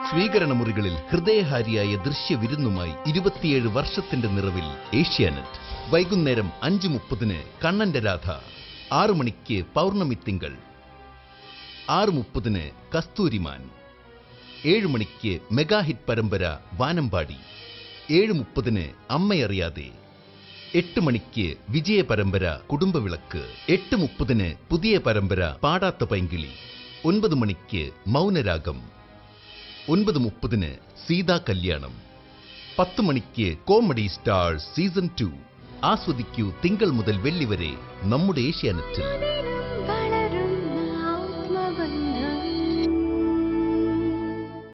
സ്വീകരണ മുറികളിൽ ഹൃദയഹാരിയായ ദൃശ്യവിരുന്നുമായി ഇരുപത്തിയേഴ് വർഷത്തിന്റെ നിറവിൽ ഏഷ്യാനെറ്റ് വൈകുന്നേരം അഞ്ച് മുപ്പതിന് കണ്ണന്റെ രാധ ആറു മണിക്ക് പൗർണമി തിങ്കൾ ആറ് മുപ്പതിന് കസ്തൂരിമാൻ ഏഴ് മണിക്ക് മെഗാ ഹിറ്റ് പരമ്പര വാനമ്പാടി ഏഴ് മുപ്പതിന് അമ്മയറിയാതെ എട്ട് മണിക്ക് വിജയ പരമ്പര കുടുംബവിളക്ക് എട്ട് മുപ്പതിന് പുതിയ പരമ്പര പാടാത്ത പൈങ്കിളി ഒൻപത് മണിക്ക് മൗനരാഗം ഒൻപത് മുപ്പതിന് സീതാ കല്യാണം പത്ത് മണിക്ക് കോമഡി സ്റ്റാർ സീസൺ ടു ആസ്വദിക്കൂ തിങ്കൾ മുതൽ വെള്ളി വരെ നമ്മുടെ ഏഷ്യാനെറ്റിൽ